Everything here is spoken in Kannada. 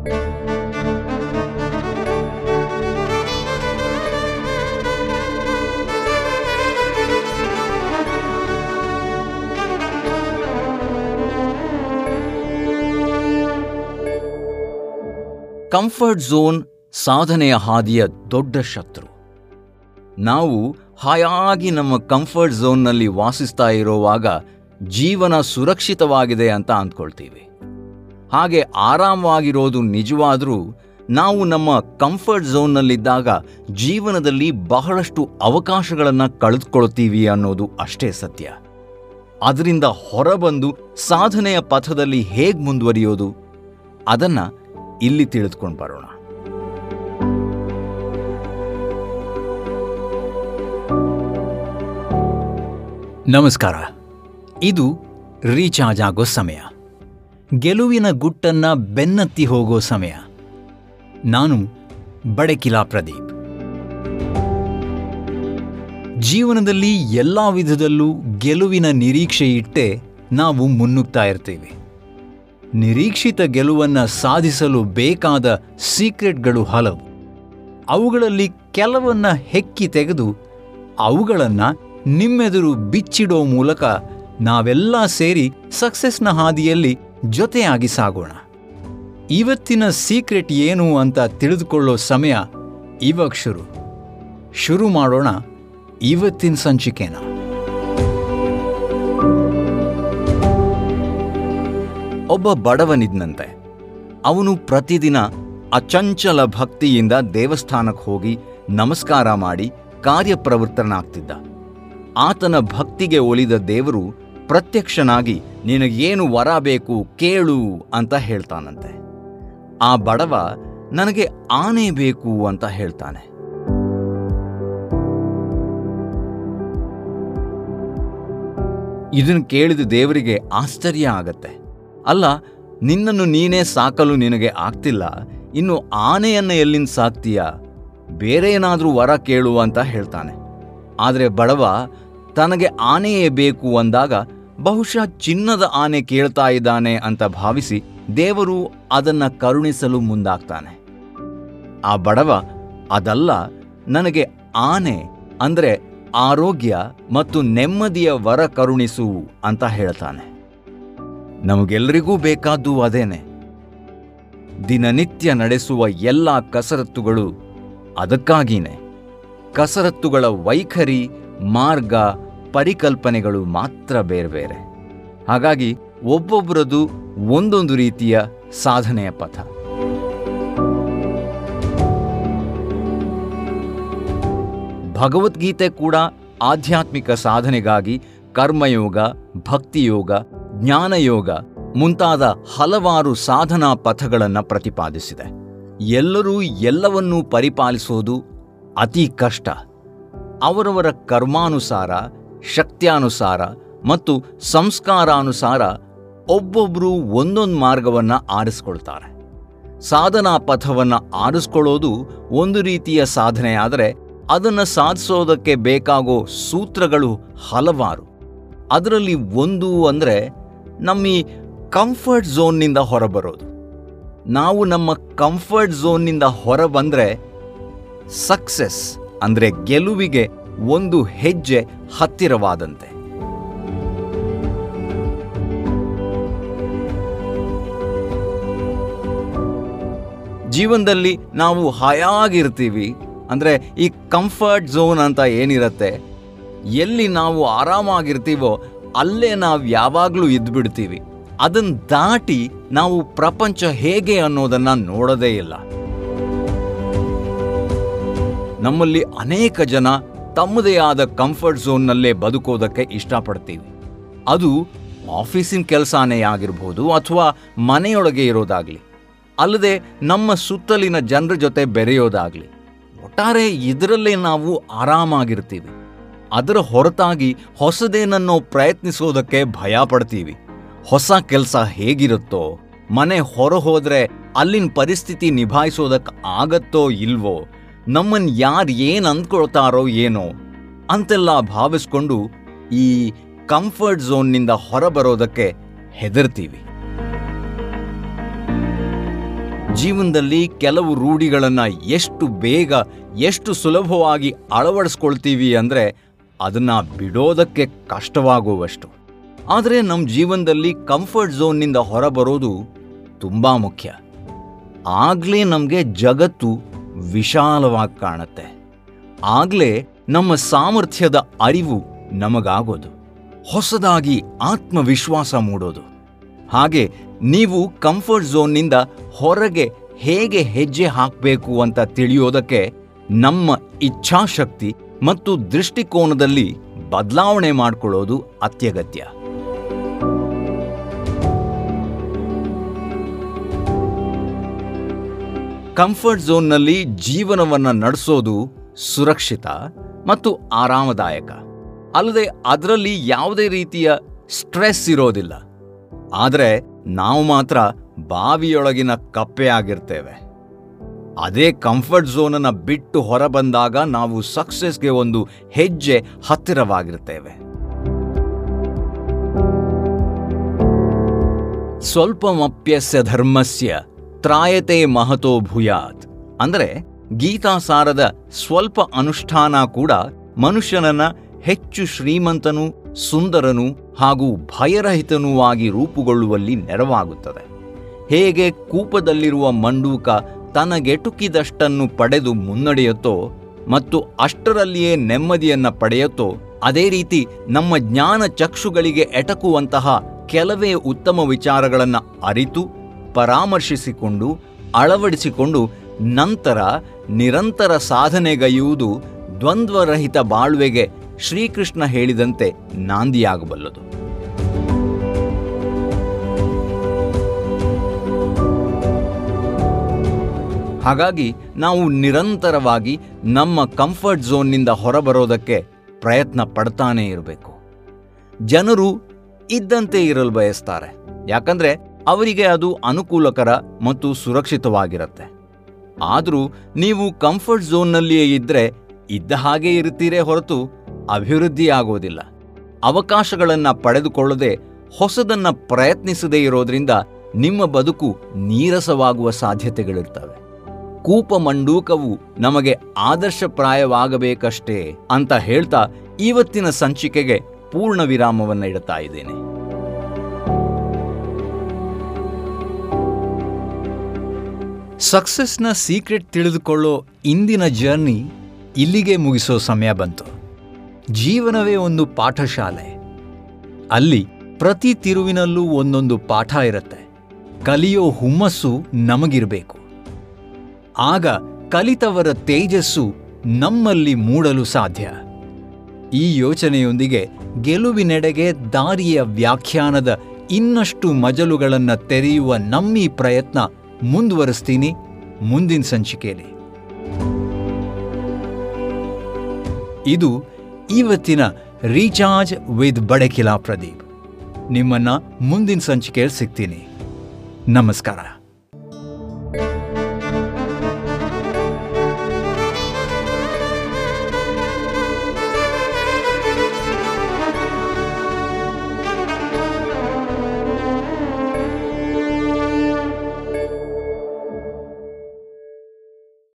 ಕಂಫರ್ಟ್ ಝೋನ್ ಸಾಧನೆಯ ಹಾದಿಯ ದೊಡ್ಡ ಶತ್ರು ನಾವು ಹಾಯಾಗಿ ನಮ್ಮ ಕಂಫರ್ಟ್ ಝೋನ್ನಲ್ಲಿ ವಾಸಿಸ್ತಾ ಇರುವಾಗ ಜೀವನ ಸುರಕ್ಷಿತವಾಗಿದೆ ಅಂತ ಅಂದ್ಕೊಳ್ತೀವಿ ಹಾಗೆ ಆರಾಮವಾಗಿರೋದು ನಿಜವಾದರೂ ನಾವು ನಮ್ಮ ಕಂಫರ್ಟ್ ಝೋನ್ನಲ್ಲಿದ್ದಾಗ ಜೀವನದಲ್ಲಿ ಬಹಳಷ್ಟು ಅವಕಾಶಗಳನ್ನು ಕಳೆದುಕೊಳ್ತೀವಿ ಅನ್ನೋದು ಅಷ್ಟೇ ಸತ್ಯ ಅದರಿಂದ ಹೊರಬಂದು ಸಾಧನೆಯ ಪಥದಲ್ಲಿ ಹೇಗೆ ಮುಂದುವರಿಯೋದು ಅದನ್ನ ಇಲ್ಲಿ ತಿಳಿದುಕೊಂಡು ಬರೋಣ ನಮಸ್ಕಾರ ಇದು ರೀಚಾರ್ಜ್ ಆಗೋ ಸಮಯ ಗೆಲುವಿನ ಗುಟ್ಟನ್ನ ಬೆನ್ನತ್ತಿ ಹೋಗೋ ಸಮಯ ನಾನು ಬಡಕಿಲಾ ಪ್ರದೀಪ್ ಜೀವನದಲ್ಲಿ ಎಲ್ಲ ವಿಧದಲ್ಲೂ ಗೆಲುವಿನ ನಿರೀಕ್ಷೆ ಇಟ್ಟೆ ನಾವು ಮುನ್ನುಗ್ತಾ ಇರ್ತೀವಿ ನಿರೀಕ್ಷಿತ ಗೆಲುವನ್ನು ಸಾಧಿಸಲು ಬೇಕಾದ ಸೀಕ್ರೆಟ್ಗಳು ಹಲವು ಅವುಗಳಲ್ಲಿ ಕೆಲವನ್ನ ಹೆಕ್ಕಿ ತೆಗೆದು ಅವುಗಳನ್ನು ನಿಮ್ಮೆದುರು ಬಿಚ್ಚಿಡೋ ಮೂಲಕ ನಾವೆಲ್ಲ ಸೇರಿ ಸಕ್ಸಸ್ನ ಹಾದಿಯಲ್ಲಿ ಜೊತೆಯಾಗಿ ಸಾಗೋಣ ಇವತ್ತಿನ ಸೀಕ್ರೆಟ್ ಏನು ಅಂತ ತಿಳಿದುಕೊಳ್ಳೋ ಸಮಯ ಇವಾಗ ಶುರು ಶುರು ಮಾಡೋಣ ಇವತ್ತಿನ ಸಂಚಿಕೆನ ಒಬ್ಬ ಬಡವನಿದ್ನಂತೆ ಅವನು ಪ್ರತಿದಿನ ಅಚಂಚಲ ಭಕ್ತಿಯಿಂದ ದೇವಸ್ಥಾನಕ್ಕೆ ಹೋಗಿ ನಮಸ್ಕಾರ ಮಾಡಿ ಕಾರ್ಯಪ್ರವೃತ್ತನಾಗ್ತಿದ್ದ ಆತನ ಭಕ್ತಿಗೆ ಒಲಿದ ದೇವರು ಪ್ರತ್ಯಕ್ಷನಾಗಿ ನಿನಗೇನು ವರ ಬೇಕು ಕೇಳು ಅಂತ ಹೇಳ್ತಾನಂತೆ ಆ ಬಡವ ನನಗೆ ಆನೆ ಬೇಕು ಅಂತ ಹೇಳ್ತಾನೆ ಇದನ್ನು ಕೇಳಿದ ದೇವರಿಗೆ ಆಶ್ಚರ್ಯ ಆಗತ್ತೆ ಅಲ್ಲ ನಿನ್ನನ್ನು ನೀನೇ ಸಾಕಲು ನಿನಗೆ ಆಗ್ತಿಲ್ಲ ಇನ್ನು ಆನೆಯನ್ನ ಎಲ್ಲಿಂದ ಸಾಕ್ತೀಯಾ ಬೇರೆ ಏನಾದರೂ ವರ ಕೇಳು ಅಂತ ಹೇಳ್ತಾನೆ ಆದರೆ ಬಡವ ತನಗೆ ಆನೆಯೇ ಬೇಕು ಅಂದಾಗ ಬಹುಶಃ ಚಿನ್ನದ ಆನೆ ಕೇಳ್ತಾ ಇದ್ದಾನೆ ಅಂತ ಭಾವಿಸಿ ದೇವರು ಅದನ್ನ ಕರುಣಿಸಲು ಮುಂದಾಗ್ತಾನೆ ಆ ಬಡವ ಅದಲ್ಲ ನನಗೆ ಆನೆ ಅಂದ್ರೆ ಆರೋಗ್ಯ ಮತ್ತು ನೆಮ್ಮದಿಯ ವರ ಕರುಣಿಸು ಅಂತ ಹೇಳ್ತಾನೆ ನಮಗೆಲ್ಲರಿಗೂ ಬೇಕಾದ್ದು ಅದೇನೆ ದಿನನಿತ್ಯ ನಡೆಸುವ ಎಲ್ಲ ಕಸರತ್ತುಗಳು ಅದಕ್ಕಾಗಿನೇ ಕಸರತ್ತುಗಳ ವೈಖರಿ ಮಾರ್ಗ ಪರಿಕಲ್ಪನೆಗಳು ಮಾತ್ರ ಬೇರೆ ಬೇರೆ ಹಾಗಾಗಿ ಒಬ್ಬೊಬ್ಬರದು ಒಂದೊಂದು ರೀತಿಯ ಸಾಧನೆಯ ಪಥ ಭಗವದ್ಗೀತೆ ಕೂಡ ಆಧ್ಯಾತ್ಮಿಕ ಸಾಧನೆಗಾಗಿ ಕರ್ಮಯೋಗ ಭಕ್ತಿಯೋಗ ಜ್ಞಾನಯೋಗ ಮುಂತಾದ ಹಲವಾರು ಸಾಧನಾ ಪಥಗಳನ್ನು ಪ್ರತಿಪಾದಿಸಿದೆ ಎಲ್ಲರೂ ಎಲ್ಲವನ್ನೂ ಪರಿಪಾಲಿಸೋದು ಅತಿ ಕಷ್ಟ ಅವರವರ ಕರ್ಮಾನುಸಾರ ಶಕ್ತ್ಯಾನುಸಾರ ಮತ್ತು ಸಂಸ್ಕಾರಾನುಸಾರ ಒಬ್ಬೊಬ್ಬರು ಒಂದೊಂದು ಮಾರ್ಗವನ್ನು ಆರಿಸ್ಕೊಳ್ತಾರೆ ಸಾಧನಾ ಪಥವನ್ನು ಆರಿಸ್ಕೊಳ್ಳೋದು ಒಂದು ರೀತಿಯ ಸಾಧನೆಯಾದರೆ ಅದನ್ನು ಸಾಧಿಸೋದಕ್ಕೆ ಬೇಕಾಗೋ ಸೂತ್ರಗಳು ಹಲವಾರು ಅದರಲ್ಲಿ ಒಂದು ಅಂದರೆ ನಮ್ಮ ಈ ಕಂಫರ್ಟ್ ಝೋನ್ನಿಂದ ಹೊರಬರೋದು ನಾವು ನಮ್ಮ ಕಂಫರ್ಟ್ ಝೋನ್ನಿಂದ ಹೊರಬಂದರೆ ಸಕ್ಸಸ್ ಅಂದರೆ ಗೆಲುವಿಗೆ ಒಂದು ಹೆಜ್ಜೆ ಹತ್ತಿರವಾದಂತೆ ಜೀವನದಲ್ಲಿ ನಾವು ಹಾಯಾಗಿರ್ತೀವಿ ಅಂದರೆ ಈ ಕಂಫರ್ಟ್ ಝೋನ್ ಅಂತ ಏನಿರುತ್ತೆ ಎಲ್ಲಿ ನಾವು ಆರಾಮಾಗಿರ್ತೀವೋ ಅಲ್ಲೇ ನಾವು ಯಾವಾಗಲೂ ಇದ್ಬಿಡ್ತೀವಿ ಅದನ್ನು ದಾಟಿ ನಾವು ಪ್ರಪಂಚ ಹೇಗೆ ಅನ್ನೋದನ್ನು ನೋಡೋದೇ ಇಲ್ಲ ನಮ್ಮಲ್ಲಿ ಅನೇಕ ಜನ ತಮ್ಮದೇ ಆದ ಕಂಫರ್ಟ್ ಝೋನ್ನಲ್ಲೇ ಬದುಕೋದಕ್ಕೆ ಇಷ್ಟಪಡ್ತೀವಿ ಅದು ಆಫೀಸಿನ ಕೆಲಸನೇ ಆಗಿರ್ಬೋದು ಅಥವಾ ಮನೆಯೊಳಗೆ ಇರೋದಾಗಲಿ ಅಲ್ಲದೆ ನಮ್ಮ ಸುತ್ತಲಿನ ಜನರ ಜೊತೆ ಬೆರೆಯೋದಾಗಲಿ ಒಟ್ಟಾರೆ ಇದರಲ್ಲೇ ನಾವು ಆರಾಮಾಗಿರ್ತೀವಿ ಅದರ ಹೊರತಾಗಿ ಹೊಸದೇನನ್ನೋ ಪ್ರಯತ್ನಿಸೋದಕ್ಕೆ ಭಯ ಪಡ್ತೀವಿ ಹೊಸ ಕೆಲಸ ಹೇಗಿರುತ್ತೋ ಮನೆ ಹೊರ ಹೋದ್ರೆ ಅಲ್ಲಿನ ಪರಿಸ್ಥಿತಿ ನಿಭಾಯಿಸೋದಕ್ಕೆ ಆಗತ್ತೋ ಇಲ್ವೋ ನಮ್ಮನ್ನು ಯಾರು ಏನು ಅಂದ್ಕೊಳ್ತಾರೋ ಏನೋ ಅಂತೆಲ್ಲ ಭಾವಿಸ್ಕೊಂಡು ಈ ಕಂಫರ್ಟ್ ಝೋನ್ನಿಂದ ಹೊರಬರೋದಕ್ಕೆ ಹೆದರ್ತೀವಿ ಜೀವನದಲ್ಲಿ ಕೆಲವು ರೂಢಿಗಳನ್ನು ಎಷ್ಟು ಬೇಗ ಎಷ್ಟು ಸುಲಭವಾಗಿ ಅಳವಡಿಸ್ಕೊಳ್ತೀವಿ ಅಂದರೆ ಅದನ್ನು ಬಿಡೋದಕ್ಕೆ ಕಷ್ಟವಾಗುವಷ್ಟು ಆದರೆ ನಮ್ಮ ಜೀವನದಲ್ಲಿ ಕಂಫರ್ಟ್ ಝೋನ್ನಿಂದ ಹೊರಬರೋದು ತುಂಬ ಮುಖ್ಯ ಆಗಲೇ ನಮಗೆ ಜಗತ್ತು ವಿಶಾಲವಾಗಿ ಕಾಣುತ್ತೆ ಆಗಲೇ ನಮ್ಮ ಸಾಮರ್ಥ್ಯದ ಅರಿವು ನಮಗಾಗೋದು ಹೊಸದಾಗಿ ಆತ್ಮವಿಶ್ವಾಸ ಮೂಡೋದು ಹಾಗೆ ನೀವು ಕಂಫರ್ಟ್ ಝೋನ್ನಿಂದ ಹೊರಗೆ ಹೇಗೆ ಹೆಜ್ಜೆ ಹಾಕಬೇಕು ಅಂತ ತಿಳಿಯೋದಕ್ಕೆ ನಮ್ಮ ಇಚ್ಛಾಶಕ್ತಿ ಮತ್ತು ದೃಷ್ಟಿಕೋನದಲ್ಲಿ ಬದಲಾವಣೆ ಮಾಡಿಕೊಳ್ಳೋದು ಅತ್ಯಗತ್ಯ ಕಂಫರ್ಟ್ ಝೋನ್ನಲ್ಲಿ ಜೀವನವನ್ನು ನಡೆಸೋದು ಸುರಕ್ಷಿತ ಮತ್ತು ಆರಾಮದಾಯಕ ಅಲ್ಲದೆ ಅದರಲ್ಲಿ ಯಾವುದೇ ರೀತಿಯ ಸ್ಟ್ರೆಸ್ ಇರೋದಿಲ್ಲ ಆದರೆ ನಾವು ಮಾತ್ರ ಬಾವಿಯೊಳಗಿನ ಕಪ್ಪೆ ಆಗಿರ್ತೇವೆ ಅದೇ ಕಂಫರ್ಟ್ ಝೋನನ್ನು ಬಿಟ್ಟು ಹೊರಬಂದಾಗ ನಾವು ಸಕ್ಸಸ್ಗೆ ಒಂದು ಹೆಜ್ಜೆ ಹತ್ತಿರವಾಗಿರ್ತೇವೆ ಸ್ವಲ್ಪಮಪ್ಯಸ್ಯ ಧರ್ಮಸ್ಯ ತ್ರಾಯತೆ ಮಹತೋ ಭೂಯಾತ್ ಅಂದರೆ ಗೀತಾಸಾರದ ಸ್ವಲ್ಪ ಅನುಷ್ಠಾನ ಕೂಡ ಮನುಷ್ಯನನ್ನ ಹೆಚ್ಚು ಶ್ರೀಮಂತನೂ ಸುಂದರನೂ ಹಾಗೂ ಭಯರಹಿತನೂ ಆಗಿ ರೂಪುಗೊಳ್ಳುವಲ್ಲಿ ನೆರವಾಗುತ್ತದೆ ಹೇಗೆ ಕೂಪದಲ್ಲಿರುವ ಮಂಡೂಕ ತನಗೆಟುಕಿದಷ್ಟನ್ನು ಪಡೆದು ಮುನ್ನಡೆಯುತ್ತೋ ಮತ್ತು ಅಷ್ಟರಲ್ಲಿಯೇ ನೆಮ್ಮದಿಯನ್ನ ಪಡೆಯುತ್ತೋ ಅದೇ ರೀತಿ ನಮ್ಮ ಜ್ಞಾನ ಚಕ್ಷುಗಳಿಗೆ ಎಟಕುವಂತಹ ಕೆಲವೇ ಉತ್ತಮ ವಿಚಾರಗಳನ್ನು ಅರಿತು ಪರಾಮರ್ಶಿಸಿಕೊಂಡು ಅಳವಡಿಸಿಕೊಂಡು ನಂತರ ನಿರಂತರ ಸಾಧನೆಗೈಯುವುದು ದ್ವಂದ್ವರಹಿತ ಬಾಳ್ವೆಗೆ ಶ್ರೀಕೃಷ್ಣ ಹೇಳಿದಂತೆ ನಾಂದಿಯಾಗಬಲ್ಲದು ಹಾಗಾಗಿ ನಾವು ನಿರಂತರವಾಗಿ ನಮ್ಮ ಕಂಫರ್ಟ್ ಝೋನ್ನಿಂದ ಹೊರಬರೋದಕ್ಕೆ ಪ್ರಯತ್ನ ಪಡ್ತಾನೇ ಇರಬೇಕು ಜನರು ಇದ್ದಂತೆ ಇರಲು ಬಯಸ್ತಾರೆ ಯಾಕಂದ್ರೆ ಅವರಿಗೆ ಅದು ಅನುಕೂಲಕರ ಮತ್ತು ಸುರಕ್ಷಿತವಾಗಿರುತ್ತೆ ಆದರೂ ನೀವು ಕಂಫರ್ಟ್ ಝೋನ್ನಲ್ಲಿಯೇ ಇದ್ದರೆ ಇದ್ದ ಹಾಗೆ ಇರ್ತೀರೇ ಹೊರತು ಅಭಿವೃದ್ಧಿ ಆಗೋದಿಲ್ಲ ಅವಕಾಶಗಳನ್ನು ಪಡೆದುಕೊಳ್ಳದೆ ಹೊಸದನ್ನ ಪ್ರಯತ್ನಿಸದೇ ಇರೋದ್ರಿಂದ ನಿಮ್ಮ ಬದುಕು ನೀರಸವಾಗುವ ಸಾಧ್ಯತೆಗಳಿರ್ತವೆ ಕೂಪಮಂಡೂಕವು ನಮಗೆ ಆದರ್ಶಪ್ರಾಯವಾಗಬೇಕಷ್ಟೇ ಅಂತ ಹೇಳ್ತಾ ಇವತ್ತಿನ ಸಂಚಿಕೆಗೆ ಪೂರ್ಣ ವಿರಾಮವನ್ನು ಇಡ್ತಾ ಇದ್ದೇನೆ ಸಕ್ಸಸ್ನ ಸೀಕ್ರೆಟ್ ತಿಳಿದುಕೊಳ್ಳೋ ಇಂದಿನ ಜರ್ನಿ ಇಲ್ಲಿಗೆ ಮುಗಿಸೋ ಸಮಯ ಬಂತು ಜೀವನವೇ ಒಂದು ಪಾಠಶಾಲೆ ಅಲ್ಲಿ ಪ್ರತಿ ತಿರುವಿನಲ್ಲೂ ಒಂದೊಂದು ಪಾಠ ಇರುತ್ತೆ ಕಲಿಯೋ ಹುಮ್ಮಸ್ಸು ನಮಗಿರಬೇಕು ಆಗ ಕಲಿತವರ ತೇಜಸ್ಸು ನಮ್ಮಲ್ಲಿ ಮೂಡಲು ಸಾಧ್ಯ ಈ ಯೋಚನೆಯೊಂದಿಗೆ ಗೆಲುವಿನೆಡೆಗೆ ದಾರಿಯ ವ್ಯಾಖ್ಯಾನದ ಇನ್ನಷ್ಟು ಮಜಲುಗಳನ್ನು ತೆರೆಯುವ ನಮ್ಮಿ ಪ್ರಯತ್ನ ಮುಂದುವರಿಸ್ತೀನಿ ಮುಂದಿನ ಸಂಚಿಕೆಯಲ್ಲಿ ಇದು ಇವತ್ತಿನ ರೀಚಾರ್ಜ್ ವಿತ್ ಬಡಕಿಲಾ ಪ್ರದೀಪ್ ನಿಮ್ಮನ್ನ ಮುಂದಿನ ಸಂಚಿಕೆಯಲ್ಲಿ ಸಿಗ್ತೀನಿ ನಮಸ್ಕಾರ